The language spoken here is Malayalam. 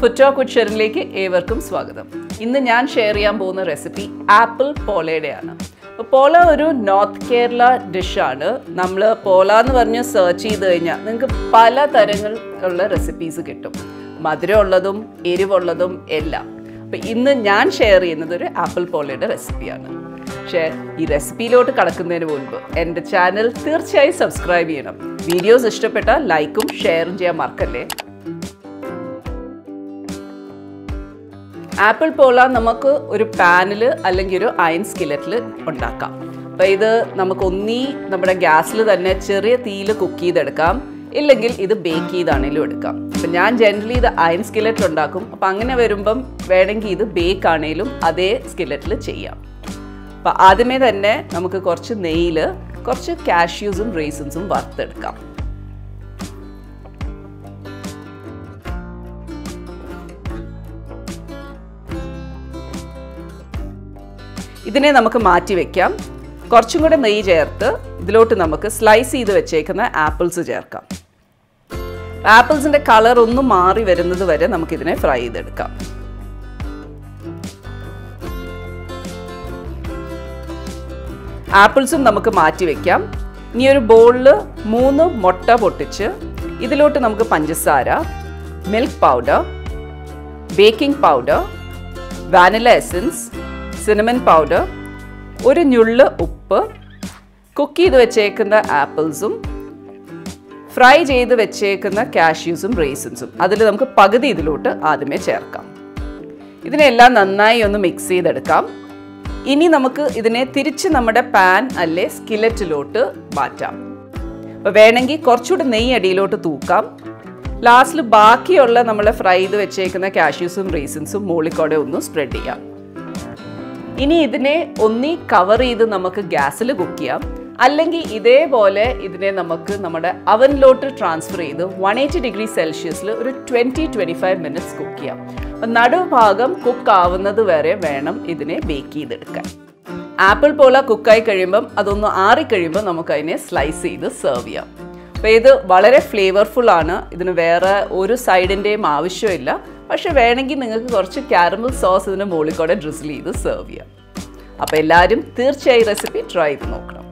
ഫുറ്റോ കുച്ചറിലേക്ക് ഏവർക്കും സ്വാഗതം ഇന്ന് ഞാൻ ഷെയർ ചെയ്യാൻ പോകുന്ന റെസിപ്പി ആപ്പിൾ പോളയുടെയാണ് അപ്പോൾ പോള ഒരു നോർത്ത് കേരള ഡിഷാണ് നമ്മൾ പോള എന്ന് പറഞ്ഞ് സെർച്ച് ചെയ്ത് കഴിഞ്ഞാൽ നിങ്ങൾക്ക് പല തരങ്ങളുള്ള റെസിപ്പീസ് കിട്ടും മധുരമുള്ളതും എരിവുള്ളതും എല്ലാം അപ്പോൾ ഇന്ന് ഞാൻ ഷെയർ ചെയ്യുന്നത് ഒരു ആപ്പിൾ പോളയുടെ റെസിപ്പിയാണ് പക്ഷേ ഈ റെസിപ്പിയിലോട്ട് കടക്കുന്നതിന് മുൻപ് എൻ്റെ ചാനൽ തീർച്ചയായും സബ്സ്ക്രൈബ് ചെയ്യണം വീഡിയോസ് ഇഷ്ടപ്പെട്ടാൽ ലൈക്കും ഷെയറും ചെയ്യാൻ മറക്കല്ലേ ആപ്പിൾ പോള നമുക്ക് ഒരു പാനിൽ അല്ലെങ്കിൽ ഒരു അയൺ സ്കിലറ്റിൽ ഉണ്ടാക്കാം അപ്പോൾ ഇത് നമുക്ക് ഒന്നീ നമ്മുടെ ഗ്യാസിൽ തന്നെ ചെറിയ തീയിൽ കുക്ക് ചെയ്തെടുക്കാം ഇല്ലെങ്കിൽ ഇത് ബേക്ക് ചെയ്താണേലും എടുക്കാം അപ്പം ഞാൻ ജനറലി ഇത് അയൺ സ്കിലറ്റിൽ ഉണ്ടാക്കും അപ്പം അങ്ങനെ വരുമ്പം വേണമെങ്കിൽ ഇത് ബേക്ക് ആണേലും അതേ സ്കിലറ്റിൽ ചെയ്യാം അപ്പം ആദ്യമേ തന്നെ നമുക്ക് കുറച്ച് നെയ്യിൽ കുറച്ച് കാഷ്യൂസും റേസിൻസും വറുത്തെടുക്കാം ഇതിനെ നമുക്ക് മാറ്റി വെക്കാം കുറച്ചും കൂടെ നെയ്യ് ചേർത്ത് ഇതിലോട്ട് നമുക്ക് സ്ലൈസ് ചെയ്ത് വെച്ചേക്കുന്ന ആപ്പിൾസ് ചേർക്കാം ആപ്പിൾസിൻ്റെ കളർ ഒന്ന് മാറി വരുന്നത് വരെ നമുക്കിതിനെ ഫ്രൈ ചെയ്തെടുക്കാം ആപ്പിൾസും നമുക്ക് മാറ്റി വെക്കാം ഇനി ഒരു ബൗളിൽ മൂന്ന് മുട്ട പൊട്ടിച്ച് ഇതിലോട്ട് നമുക്ക് പഞ്ചസാര milk powder baking powder vanilla essence cinnamon powder ഒരു ഞുള്ള് ഉപ്പ് കുക്ക് ചെയ്ത് വെച്ചേക്കുന്ന ആപ്പിൾസും ഫ്രൈ ചെയ്ത് വെച്ചേക്കുന്ന കാഷ്യൂസും റേസിൻസും അതിൽ നമുക്ക് പകുതി ഇതിലോട്ട് ആദ്യമേ ചേർക്കാം ഇതിനെല്ലാം നന്നായി ഒന്ന് മിക്സ് ചെയ്തെടുക്കാം ഇനി നമുക്ക് ഇതിനെ തിരിച്ച് നമ്മുടെ പാൻ അല്ലെ സ്കിലറ്റിലോട്ട് മാറ്റാം അപ്പോൾ വേണമെങ്കിൽ കുറച്ചുകൂടി നെയ്യ് അടിയിലോട്ട് തൂക്കാം ലാസ്റ്റിൽ ബാക്കിയുള്ള നമ്മൾ ഫ്രൈ ചെയ്ത് വെച്ചേക്കുന്ന കാഷ്യൂസും റീസൻസും മുകളിൽ ഒന്ന് സ്പ്രെഡ് ചെയ്യാം ഇനി ഇതിനെ ഒന്നി കവർ ചെയ്ത് നമുക്ക് ഗ്യാസിൽ കുക്ക് ചെയ്യാം അല്ലെങ്കിൽ ഇതേപോലെ ഇതിനെ നമുക്ക് നമ്മുടെ അവനിലോട്ട് ട്രാൻസ്ഫർ ചെയ്ത് വൺ എയ്റ്റി ഡിഗ്രി സെൽഷ്യസിൽ ഒരു twenty twenty five minutes cook ചെയ്യാം അപ്പം നടുഭാഗം കുക്ക് ആവുന്നത് വരെ വേണം ഇതിനെ ബേക്ക് ചെയ്തെടുക്കാൻ ആപ്പിൾ പോല കുക്കായി കഴിയുമ്പം അതൊന്ന് ആറിക്കഴിയുമ്പോൾ നമുക്ക് അതിനെ സ്ലൈസ് ചെയ്ത് സെർവ് ചെയ്യാം അപ്പോൾ ഇത് വളരെ ഫ്ലേവർഫുൾ ആണ് ഇതിന് വേറെ ഒരു സൈഡിൻ്റെയും ആവശ്യമില്ല പക്ഷെ വേണമെങ്കിൽ നിങ്ങൾക്ക് കുറച്ച് കാരമൽ സോസ് ഇതിന് മുകളിൽ കൂടെ ഡ്രിസിൽ ചെയ്ത് സെർവ് ചെയ്യാം അപ്പോൾ എല്ലാവരും തീർച്ചയായും റെസിപ്പി ട്രൈ ചെയ്ത് നോക്കണം